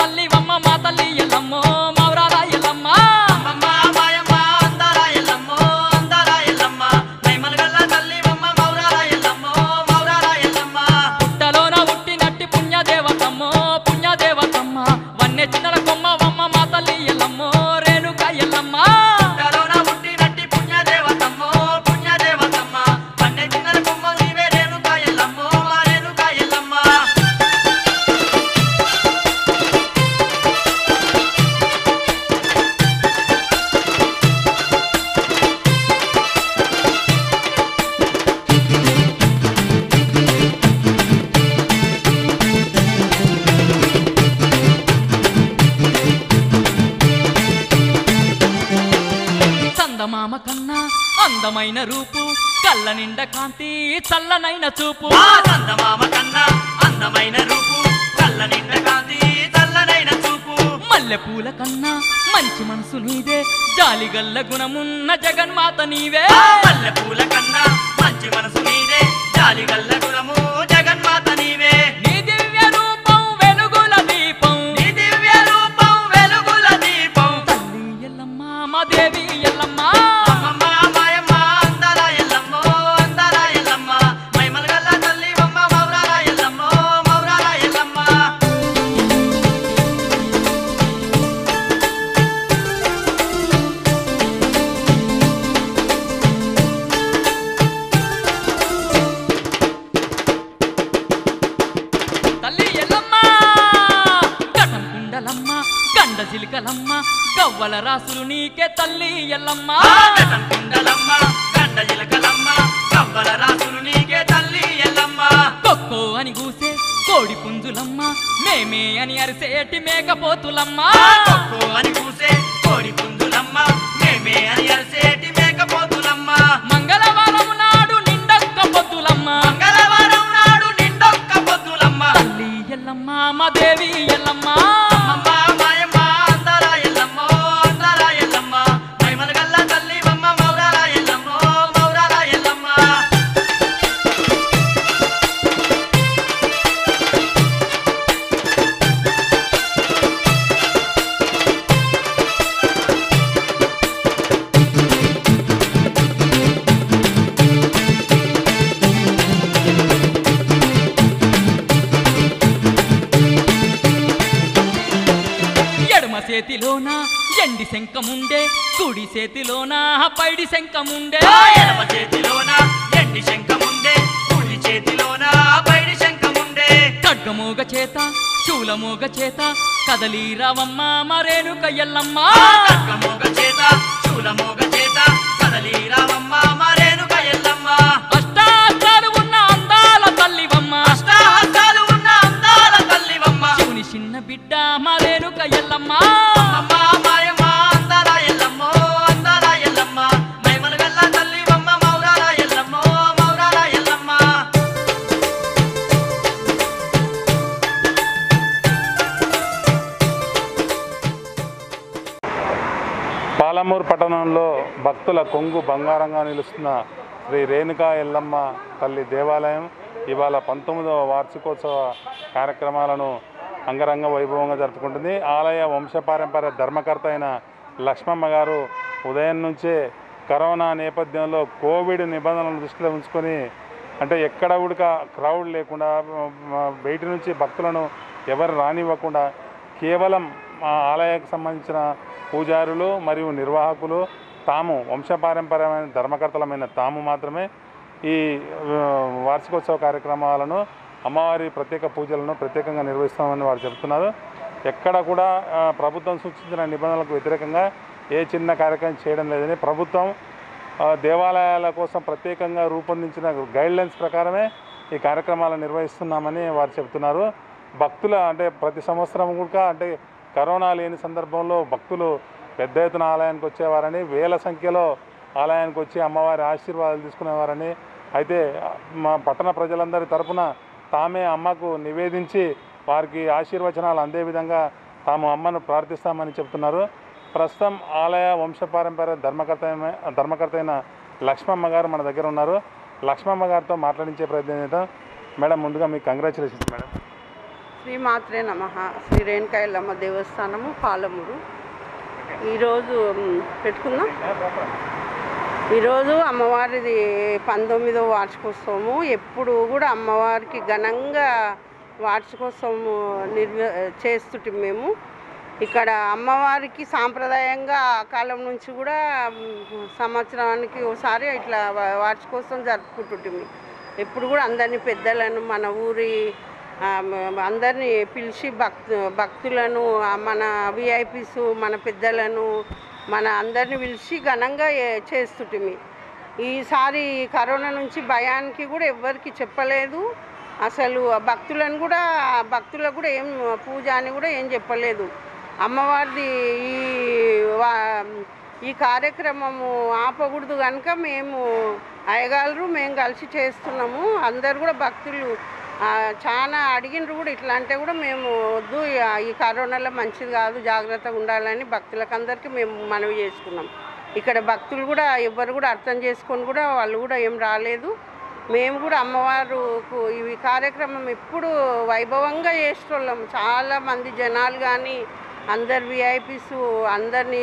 తల్లివమ్మ మా తల్లి ఎల్లమ్మో మౌరాల ఎల్లమ్మ అమ్మమ్మ మాయమ్మ అందాల ఎల్లమ్మో అందాల ఎల్లమ్మ మైమలగల్ల తల్లివమ్మ మౌరాల ఎల్లమ్మో మౌరాల ఎల్లమ్మ పుట్టలోన పుట్టినట్టి పుణ్యదేవతమ్మో పుణ్యదేవతమ్మ వన్నె చిన్నల కొమ్మవమ్మ మా తల్లి ఎల్లమ్మో రేణుక ఎల్లమ్మ కరోనా పుట్టినట్టి పుణ్యదేవతమ్మో పుణ్యదేవతమ్మ పన్నె చిన్నల కొమ్మ నీవే రేణుకా ఎల్లమ్మో మా రేణుకా ఎల్లమ్మ చందమామ కన్నా అందమైన రూపు కళ్ళ నిండ కాంతి చల్లనైన చూపు ఆ చందమామ కన్నా అందమైన రూపు కళ్ళ నిండ కాంతి చల్లనైన చూపు మల్లెపూల కన్నా మంచి మనసు నీదే జాలిగల్ల గుణమున్న జగన్మాత నీవే ఆ మల్లె పూల కన్నా మంచి మనసు నీదే జాలిగల్ల గుణము జగన్మాత నీవే నీ దివ్య రూపం వెలుగుల దీపం నీ దివ్య రూపం వెలుగుల దీపం తల్లి ఎల్లమ్మ మా దేవి ఎల్లమ్మ అమ్మమ్మ మాయమ్మ అందాల ఎల్లమ్మో అందాల ఎల్లమ్మ మైమలగల్ల తల్లివమ్మ మౌరాల ఎల్లమ్మో మౌరాల ఎల్లమ్మ తల్లి ఎల్లమ్మ కటం కుండలమ్మ గండ చిలుకలమ్మ గవ్వల రాసులు నీకే తల్లి ఎల్లమ్మ ఆగటం పిండలమ్మ గండ జిలకలమ్మ కవ్వల రాసులు నీకే తల్లి ఎల్లమ్మ కొక్కో అని కూసే కోడి పుంజులమ్మ మేమే అని అరిసేటి మేకపోతులమ్మ కొక్కో అని కూసే కోడి పుంజులమ్మ మేమే అని అరిసేటి మేకపోతులమ్మ మంగళవారం నాడు నిండొక్క పొద్దులమ్మ మంగళవారం నాడు నిండొక్క పొద్దులమ్మ తల్లి ఎల్లమ్మ మా దేవి ఎల్లమ్మ అమ్మమ్మ మాయమ్మ అందాల ఎల్లమ్మో అందాల ఎల్లమ్మ మైమలగల్ల తల్లివమ్మ మౌరాల ఎల్లమ్మో మౌరాల ఎల్లమ్మ ఎడమ చేతిలోన ఎండి శంఖముండే కుడి చేతిలోన పైడి శంఖముండే ఆ ఎడమ చేతిలోన ఎండి శంఖముండే కుడి చేతిలోన బయడి శంఖముండే ఖడ్గమోగ చేత శూలమోగ చేత కదలి రావమ్మ మరేనుక ఎల్లమ్మ కక్కమోగ చేత శూలమోగ చేత కదలి రావమ్మ మరేనుక ఎల్లమ్మ అష్టాచారు ఉన్న అందాల తల్లివమ్మ అష్టాహస్తాలు ఉన్న అందాల తల్లివమ్మ శివుని చిన్న బిడ్డ మరేనుక ఎల్లమ్మ అమ్మమ్మ మాయమ్మ అందాల ఎల్లమ్మో అందాల ఎల్లమ్మ మైమలగల్ల తల్లివమ్మ మౌరాల ఎల్లమ్మో మౌరాల ఎల్లమ్మ పాలమూరు పట్టణంలో భక్తుల కొంగు బంగారంగా నిలుస్తున్న శ్రీ రేణుకా ఎల్లమ్మ తల్లి దేవాలయం ఇవాళ పంతొమ్మిదవ వార్షికోత్సవ కార్యక్రమాలను అంగరంగ వైభవంగా జరుపుకుంటుంది ఆలయ వంశపారంపర్య ధర్మకర్త అయిన లక్ష్మమ్మ గారు ఉదయం నుంచే కరోనా నేపథ్యంలో కోవిడ్ నిబంధనలను దృష్టిలో ఉంచుకొని అంటే ఎక్కడ ఉడక క్రౌడ్ లేకుండా మ, బయట నుంచి భక్తులను ఎవరు రానివ్వకుండా కేవలం ఆ ఆలయానికి సంబంధించిన పూజారులు మరియు నిర్వాహకులు తాము వంశపారంపర్యమైన ధర్మకర్తలమైన తాము మాత్రమే ఈ ఆ, వార్షికోత్సవ కార్యక్రమాలను అమ్మవారి ప్రత్యేక పూజలను ప్రత్యేకంగా నిర్వహిస్తామని వారు చెబుతున్నారు ఎక్కడ కూడా ఆ, ప్రభుత్వం సూచించిన నిబంధనలకు వ్యతిరేకంగా ఏ చిన్న కార్యక్రమం చేయడం లేదని ప్రభుత్వం ఆ, దేవాలయాల కోసం ప్రత్యేకంగా రూపొందించిన గైడ్లైన్స్ ప్రకారమే ఈ కార్యక్రమాలను నిర్వహిస్తున్నామని వారు చెబుతున్నారు భక్తుల అంటే ప్రతి సంవత్సరం కూడా అంటే కరోనా లేని సందర్భంలో భక్తులు పెద్ద ఎత్తున ఆలయానికి వచ్చేవారని వేల సంఖ్యలో ఆలయానికి వచ్చి అమ్మవారి ఆశీర్వాదాలు తీసుకునేవారని అయితే మా పట్టణ ప్రజలందరి తరపున తామే అమ్మకు నివేదించి వారికి ఆశీర్వచనాలు అందే విధంగా తాము అమ్మను ప్రార్థిస్తామని చెప్తున్నారు ప్రస్తుతం ఆలయ వంశపారంపర్య ధర్మకర్త అయిన- ధర్మకర్త అయిన లక్ష్మమ్మ గారు మన దగ్గర ఉన్నారు లక్ష్మమ్మ గారితో మాట్లాడించే ప్రయత్నం చేద్దాం మేడం ముందుగా మీకు కంగ్రాచులేషన్స్ మేడం శ్రీ మాత్రే నమ శ్రీ రేణుకాయలమ్మ దేవస్థానము పాలమూరు ఈరోజు మ్, పెట్టుకుందాం ఈరోజు అమ్మవారిది పంతొమ్మిదో వార్షికోత్సవము ఎప్పుడు కూడా అమ్మవారికి ఘనంగా వార్షికోత్సవము నిర్వ చేస్తుంటాం మేము ఇక్కడ అమ్మవారికి సాంప్రదాయంగా ఆ కాలం నుంచి కూడా మ్, సంవత్సరానికి ఒకసారి ఇట్లా వా- వార్షికోత్సవం జరుపుకుంటుంటాం ఎప్పుడు కూడా అందరినీ పెద్దలను మన ఊరి ఆ, మ- అందరినీ పిలిచి భక్తు భక్తులను ఆ, మన విఐపీస్ మన పెద్దలను మన అందరిని పిలిచి ఘనంగా ఏ- చేస్తుంటిమి ఈసారి కరోనా నుంచి భయానికి కూడా ఎవ్వరికి చెప్పలేదు అసలు ఆ భక్తులను కూడా ఆ భక్తులకు కూడా ఏం పూజ అని కూడా ఏం చెప్పలేదు అమ్మవారిది ఈ వా- ఈ కార్యక్రమము ఆపకూడదు కనుక మేము అయ్యగారు మేము కలిసి చేస్తున్నాము అందరు కూడా భక్తులు ఆ, చాలా అడిగినరు కూడా ఇట్లా అంటే కూడా మేము వద్దు ఇక ఈ కరోనాలో మంచిది కాదు జాగ్రత్తగా ఉండాలని భక్తులకు అందరికీ మేము మనవి చేసుకున్నాం ఇక్కడ భక్తులు కూడా ఎవ్వరు కూడా అర్థం చేసుకొని కూడా వాళ్ళు కూడా ఏం రాలేదు మేము కూడా అమ్మవారుకు ఈ కార్యక్రమం ఎప్పుడు వైభవంగా చేసేటోళ్ళం చాలా మంది జనాలు కానీ అందరు విఐపీస్ అందరినీ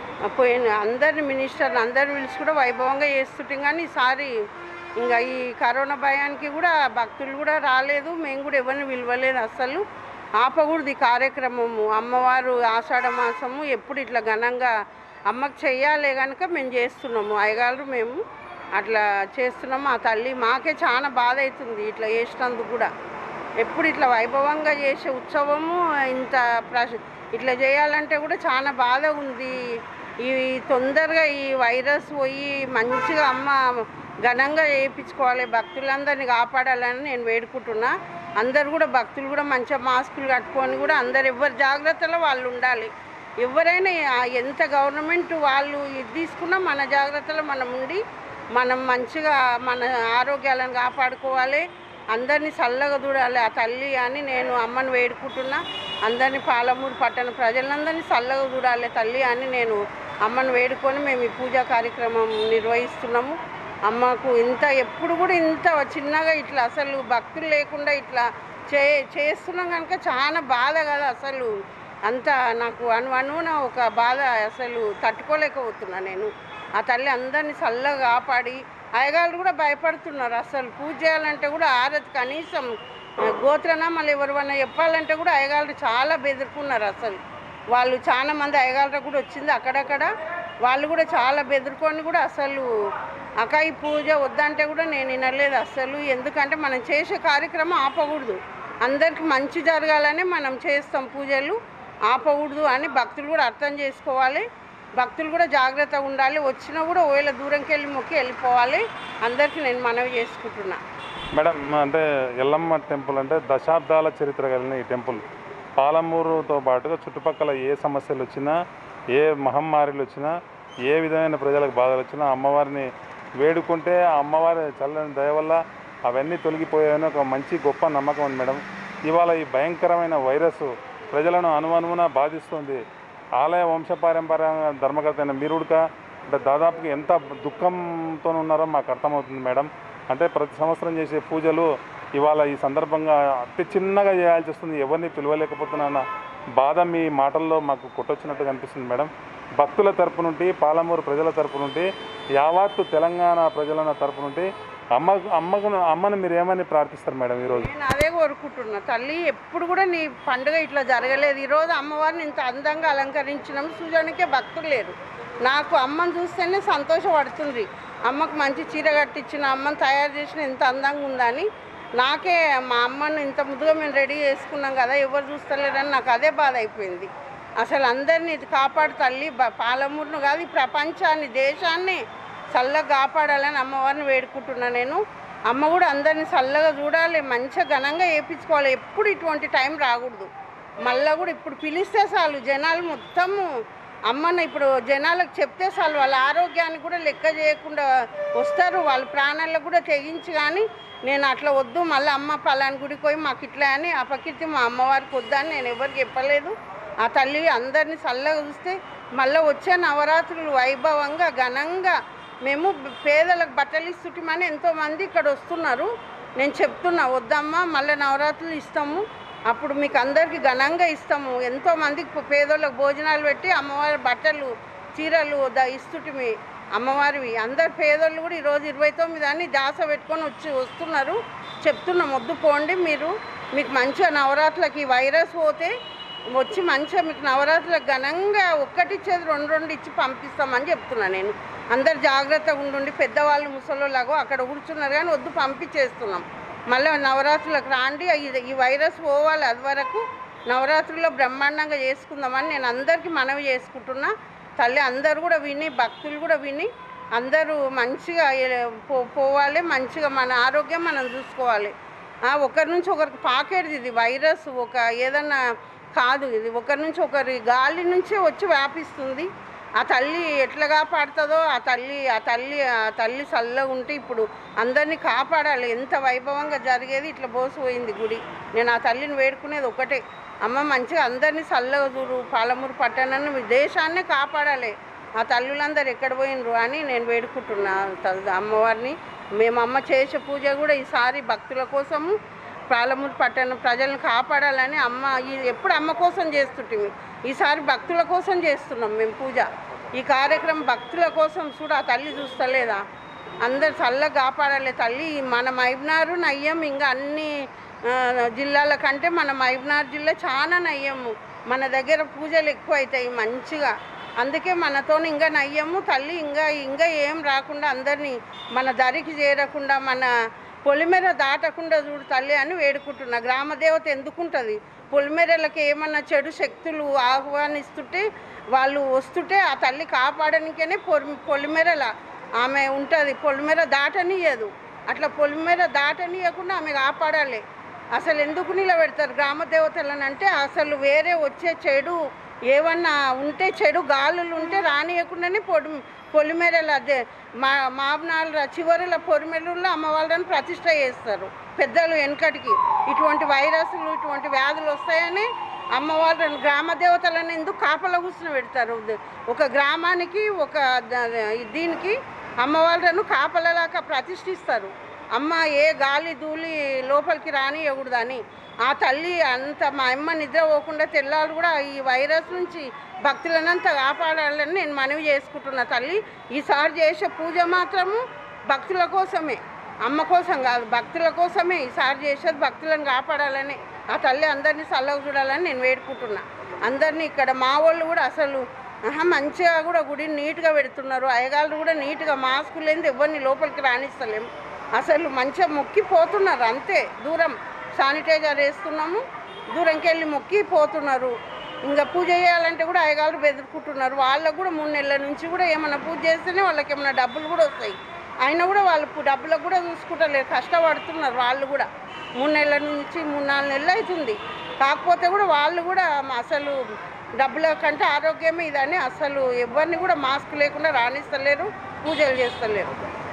పోయిన అందరిని మినిస్టర్ని అందరిని పిలిచి కూడా వైభవంగా చేస్తుంటాం కానీ ఈసారి ఇంకా ఈ కరోనా భయానికి కూడా భక్తులు కూడా రాలేదు మేము కూడా ఎవరిని విలువలేదు అసలు ఆపకూడదు ఈ కార్యక్రమము అమ్మవారు ఆషాఢ మాసము ఎప్పుడు ఇట్లా ఘనంగా అమ్మకు చెయ్యాలి కనుక మేము చేస్తున్నాము అయ్యగారు మేము అట్లా చేస్తున్నాము ఆ తల్లి మాకే చాలా బాధ అవుతుంది ఇట్లా చేసినందుకు కూడా ఎప్పుడు ఇట్లా వైభవంగా చేసే ఉత్సవము ఇంత ప్రశ ఇట్లా చేయాలంటే కూడా చాలా బాధ ఉంది ఈ తొందరగా ఈ వైరస్ పోయి మంచిగా అమ్మ ఘనంగా చేయించుకోవాలి భక్తులందరినీ కాపాడాలని నేను వేడుకుంటున్నా అందరు కూడా భక్తులు కూడా మంచిగా మాస్కులు కట్టుకొని కూడా అందరు ఎవరి జాగ్రత్తలో వాళ్ళు ఉండాలి ఎవరైనా ఆ ఎంత గవర్నమెంట్ వాళ్ళు ఇది తీసుకున్నా మన జాగ్రత్తలో మనం ఉండి మనం మంచిగా మన ఆరోగ్యాలను కాపాడుకోవాలి అందరినీ చల్లగా చూడాలి ఆ తల్లి అని నేను అమ్మని వేడుకుంటున్నా అందరినీ పాలమూరు పట్టణ ప్రజలందరినీ చల్లగా చూడాలి తల్లి అని నేను అమ్మని వేడుకొని మేము ఈ పూజా కార్యక్రమం నిర్వహిస్తున్నాము అమ్మకు ఇంత ఎప్పుడు కూడా ఇంత చిన్నగా ఇట్లా అసలు భక్తులు లేకుండా ఇట్లా చే చేస్తున్నాం కనుక చాలా బాధ కదా అసలు అంత నాకు అను అనున ఒక బాధ అసలు తట్టుకోలేకపోతున్నా నేను ఆ తల్లి అందరినీ చల్లగా కాపాడి అయ్యగాళ్ళు కూడా భయపడుతున్నారు అసలు పూజ చేయాలంటే కూడా ఆరతి కనీసం ఆ, గోత్రనామాలు ఎవరివన్నా చెప్పాలంటే కూడా అయ్యగాళ్ళు చాలా బెదురుకున్నారు అసలు వాళ్ళు చాలా మంది అయ్యగాళ్ళ కూడా వచ్చింది అక్కడక్కడ వాళ్ళు కూడా చాలా బెదురుకొని కూడా అసలు అక్క ఈ పూజ వద్దంటే కూడా నేను వినలేదు అసలు ఎందుకంటే మనం చేసే కార్యక్రమం ఆపకూడదు అందరికి మంచి జరగాలని మనం చేస్తాం పూజలు ఆపకూడదు అని భక్తులు కూడా అర్థం చేసుకోవాలి భక్తులు కూడా జాగ్రత్తగా ఉండాలి వచ్చినా కూడా ఒకవేళ దూరంకి వెళ్ళి మొక్కి వెళ్ళిపోవాలి అందరికీ నేను మనవి చేసుకుంటున్నా మేడం అంటే ఎల్లమ్మ టెంపుల్ అంటే దశాబ్దాల చరిత్ర కలిగిన ఈ టెంపుల్ పాలమూరుతో పాటుగా చుట్టుపక్కల ఏ సమస్యలు వచ్చినా ఏ మహమ్మారిలు వచ్చినా ఏ విధమైన ప్రజలకు బాధలు వచ్చినా అమ్మవారిని వేడుకుంటే ఆ అమ్మవారి చల్లని దయ వల్ల అవన్నీ తొలగిపోయాయని ఒక మంచి గొప్ప నమ్మకం ఉంది మేడం ఇవాళ ఈ భయంకరమైన వైరస్ ప్రజలను అనువనువున బాధిస్తుంది ఆలయ వంశపారంపర్యంగా ధర్మకర్త అయిన మీరుడుక అంటే దాదాపుగా ఎంత దుఃఖంతో ఉన్నారో మాకు అర్థమవుతుంది మేడం అంటే ప్రతి సంవత్సరం చేసే పూజలు ఇవాళ ఈ సందర్భంగా అతి చిన్నగా చేయాల్సి వస్తుంది ఎవరిని పిలవలేకపోతున్నా బాధ మీ మాటల్లో మాకు కొట్టొచ్చినట్టు కనిపిస్తుంది మేడం భక్తుల తరపు నుండి పాలమూరు ప్రజల తరపు నుండి యావత్తు తెలంగాణ ప్రజల తరపు నుండి అమ్మ అమ్మకు అమ్మను మీరు ఏమని ప్రార్థిస్తారు మేడం ఈరోజు నేను అదే కోరుకుంటున్నా తల్లి ఎప్పుడు కూడా నీ పండుగ ఇట్లా జరగలేదు ఈరోజు అమ్మవారిని ఇంత అందంగా అలంకరించినాం సూర్యునికే భక్తులు లేరు నాకు అమ్మని చూస్తేనే సంతోషపడుతుంది అమ్మకు మంచి చీర కట్టించిన అమ్మని తయారు చేసిన ఎంత అందంగా ఉందని నాకే మా అమ్మను ఇంత ముద్దుగా మేము రెడీ చేసుకున్నాం కదా ఎవరు చూస్తలేరని నాకు అదే బాధ అయిపోయింది అసలు అందరినీ ఇది కాపాడు తల్లి బ- పాలమూరును కాదు ఈ ప్రపంచాన్ని దేశాన్ని చల్లగా కాపాడాలని అమ్మవారిని వేడుకుంటున్నా నేను అమ్మ కూడా అందరిని చల్లగా చూడాలి మంచిగా ఘనంగా వేయించుకోవాలి ఎప్పుడు ఇటువంటి టైం రాకూడదు మళ్ళీ కూడా ఇప్పుడు పిలిస్తే చాలు జనాలు మొత్తము అమ్మను ఇప్పుడు జనాలకు చెప్తే చాలు వాళ్ళ ఆరోగ్యాన్ని కూడా లెక్క చేయకుండా వస్తారు వాళ్ళ ప్రాణాలకు కూడా తెగించి కానీ నేను అట్లా వద్దు మళ్ళీ అమ్మ పలాని గుడికి పోయి మాకు ఇట్లా అని అపకీర్తి మా అమ్మవారికి వద్దని నేను ఎవరికి చెప్పలేదు ఆ తల్లి అందరినీ చల్లగా చూస్తే మళ్ళీ వచ్చే నవరాత్రులు వైభవంగా ఘనంగా మేము పేదలకు బట్టలు ఇస్తుంటామని ఎంతోమంది ఇక్కడ వస్తున్నారు నేను చెప్తున్నా వద్దమ్మా మళ్ళీ నవరాత్రులు ఇస్తాము అప్పుడు మీకు అందరికీ ఘనంగా ఇస్తాము ఎంతో మందికి పేదోళ్ళకి భోజనాలు పెట్టి అమ్మవారి బట్టలు చీరలు ద ఇస్తుటిమి అమ్మవారివి అందరు పేదోళ్ళు కూడా ఈరోజు ఇరవై తొమ్మిది అని దాస పెట్టుకొని వచ్చి వస్తున్నారు చెప్తున్నాం వద్దు పోండి మీరు మీకు మంచిగా నవరాత్రులకి ఈ వైరస్ పోతే వచ్చి మంచిగా మీకు నవరాత్రులకు ఘనంగా ఒక్కటిచ్చేది రెండు రెండు ఇచ్చి పంపిస్తామని చెప్తున్నా నేను అందరు జాగ్రత్తగా ఉండండి పెద్దవాళ్ళు ముసలోళ్ళగో అక్కడ కూర్చున్నారు కానీ వద్దు పంపించేస్తున్నాం మళ్ళీ నవరాత్రులకు రాండి ఇది- ఈ వైరస్ పోవాలి అది వరకు నవరాత్రుల్లో బ్రహ్మాండంగా చేసుకుందామని నేను అందరికీ మనవి చేసుకుంటున్నా తల్లి అందరూ కూడా విని భక్తులు కూడా విని అందరూ మంచిగా ఏ- పో పోవాలి మంచిగా మన ఆరోగ్యం మనం చూసుకోవాలి ఆ, ఒకరి నుంచి ఒకరికి పాకేది ఇది వైరస్ ఒక ఏదన్నా కాదు ఇది ఒకరి నుంచి ఒకరి గాలి నుంచే వచ్చి వ్యాపిస్తుంది ఆ తల్లి ఎట్లా కాపాడుతుందో ఆ తల్లి ఆ తల్లి ఆ తల్లి చల్లగా ఉంటే ఇప్పుడు అందరినీ కాపాడాలి ఎంత వైభవంగా జరిగేది ఇట్లా బోసిపోయింది గుడి నేను ఆ తల్లిని వేడుకునేది ఒకటే అమ్మ మంచిగా అందరినీ చల్లగా చూడు పాలమూరు పట్టణాన్ని మీ దేశాన్నే కాపాడాలి ఆ తల్లులందరూ ఎక్కడ పోయినరు అని నేను వేడుకుంటున్నా త- అమ్మవారిని మేము అమ్మ చేసే పూజ కూడా ఈసారి భక్తుల కోసము పాలమూరు పట్టణ ప్రజలను కాపాడాలని అమ్మ ఈ- ఎప్పుడు అమ్మ కోసం చేస్తుంటిమి ఈసారి భక్తుల కోసం చేస్తున్నాం మేము పూజ ఈ కార్యక్రమం భక్తుల కోసం చూడ ఆ తల్లి చూస్తలేదా అందరు చల్లగా కాపాడాలి తల్లి మన మైబ్నారు నయ్యం ఇంకా అన్ని ఆ, జిల్లాల కంటే మన మైబ్నార్ జిల్లా చాలా నయ్యము మన దగ్గర పూజలు ఎక్కువ అవుతాయి మంచిగా అందుకే మనతో ఇంకా నయ్యము తల్లి ఇంకా ఇంకా ఏం రాకుండా అందరినీ మన దరికి చేరకుండా మన పొలిమేర దాటకుండా చూడు తల్లి అని వేడుకుంటున్నా గ్రామ దేవత ఎందుకుంటుంది పొలిమేరలకి ఏమన్నా చెడు శక్తులు ఆహ్వానిస్తుంటే వాళ్ళు వస్తుంటే ఆ తల్లి కాపాడనికనే పొలి పొలిమేరల ఆమె ఉంటుంది పొలిమేర దాటనీయదు అట్లా పొలిమేర దాటనీయకుండా ఆమె కాపాడాలి అసలు ఎందుకు నిలబెడతారు గ్రామ దేవతలను అంటే అసలు వేరే వచ్చే చెడు ఏమన్నా ఉంటే చెడు గాలులు ఉంటే రానియకుండానే పొడి పొలిమేరల అదే మా మాబనాల చివరిల పొలిమేరల్లో అమ్మవాళ్ళని ప్రతిష్ట చేస్తారు పెద్దలు వెనకటికి ఇటువంటి వైరస్లు ఇటువంటి వ్యాధులు వస్తాయని అమ్మవాళ్ళని గ్రామ దేవతలను ఎందుకు కాపలా కూర్చుని పెడతారు ఒక గ్రామానికి ఒక ద- దీనికి అమ్మవాళ్ళను కాపలలాగా ప్రతిష్ఠిస్తారు అమ్మ ఏ గాలి ధూళి లోపలికి రానియకూడదని ఆ తల్లి అంత మా అమ్మ నిద్ర పోకుండా తెల్లారు కూడా ఈ వైరస్ నుంచి భక్తులనంతా కాపాడాలని నేను మనవి చేసుకుంటున్నా తల్లి ఈసారి చేసే పూజ మాత్రము భక్తుల కోసమే అమ్మ కోసం కాదు భక్తుల కోసమే ఈసారి చేసేది భక్తులను కాపాడాలని ఆ తల్లి అందరినీ చల్లగా చూడాలని నేను వేడుకుంటున్నా అందరినీ ఇక్కడ మా వాళ్ళు కూడా అసలు ఆహా, మంచిగా కూడా గుడిని నీట్గా పెడుతున్నారు అయ్యగాళ్ళు కూడా నీట్గా మాస్క్ లేనిది ఎవరిని లోపలికి రాణిస్తలేము అసలు మంచిగా మొక్కిపోతున్నారు అంతే దూరం శానిటైజర్ వేస్తున్నాము దూరంకి వెళ్ళి మొక్కి పోతున్నారు ఇంకా పూజ చేయాలంటే కూడా అయ్యగాళ్ళు బెదురుకుంటున్నారు వాళ్ళకు కూడా మూడు నెలల నుంచి కూడా ఏమైనా పూజ చేస్తేనే వాళ్ళకి ఏమైనా డబ్బులు కూడా వస్తాయి అయినా కూడా వాళ్ళు పు- డబ్బులకు కూడా చూసుకుంటలేరు కష్టపడుతున్నారు వాళ్ళు కూడా మూడు నెలల నుంచి మూడు నాలుగు నెలలు అవుతుంది కాకపోతే కూడా వాళ్ళు కూడా మ- అసలు డబ్బుల కంటే ఆరోగ్యమే ఇదని అసలు ఎవరిని కూడా మాస్క్ లేకుండా రాణిస్తలేరు పూజలు చేస్తలేరు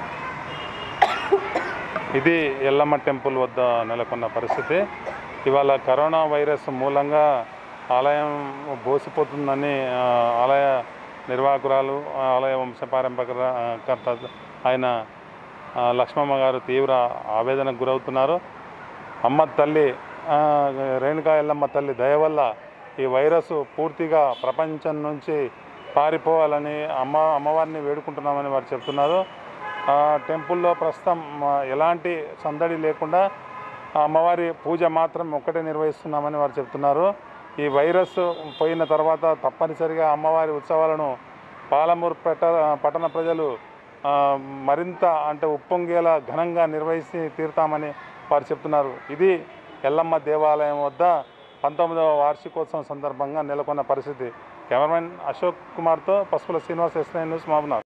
ఇది ఎల్లమ్మ టెంపుల్ వద్ద నెలకొన్న పరిస్థితి ఇవాళ కరోనా వైరస్ మూలంగా ఆలయం బోసిపోతుందని ఆ, ఆలయ నిర్వాహకురాలు ఆలయ వంశపారంపర్యకర్త ఆయన ఆ, లక్ష్మమ్మ గారు తీవ్ర ఆవేదనకు గురవుతున్నారు అమ్మ తల్లి ఆ, రేణుకా ఎల్లమ్మ తల్లి దయ వల్ల ఈ వైరస్ పూర్తిగా ప్రపంచం నుంచి పారిపోవాలని అమ్మ అమ్మవారిని వేడుకుంటున్నామని వారు చెప్తున్నారు ఆ టెంపుల్లో ప్రస్తుతం ఆ, ఎలాంటి సందడి లేకుండా ఆ అమ్మవారి పూజ మాత్రం ఒక్కటే నిర్వహిస్తున్నామని వారు చెప్తున్నారు ఈ వైరస్ పోయిన తర్వాత తప్పనిసరిగా అమ్మవారి ఉత్సవాలను పాలమూరు పెట్ట పట్టణ ప్రజలు ఆ, మరింత అంటే ఉప్పొంగేలా ఘనంగా నిర్వహించి తీరుతామని వారు చెప్తున్నారు ఇది ఎల్లమ్మ దేవాలయం వద్ద పంతొమ్మిదవ వార్షికోత్సవం సందర్భంగా నెలకొన్న పరిస్థితి కెమెరామెన్ అశోక్ కుమార్తో పసుపుల శ్రీనివాస్ ఎస్ఐ న్యూస్ మహబూబ్నగర్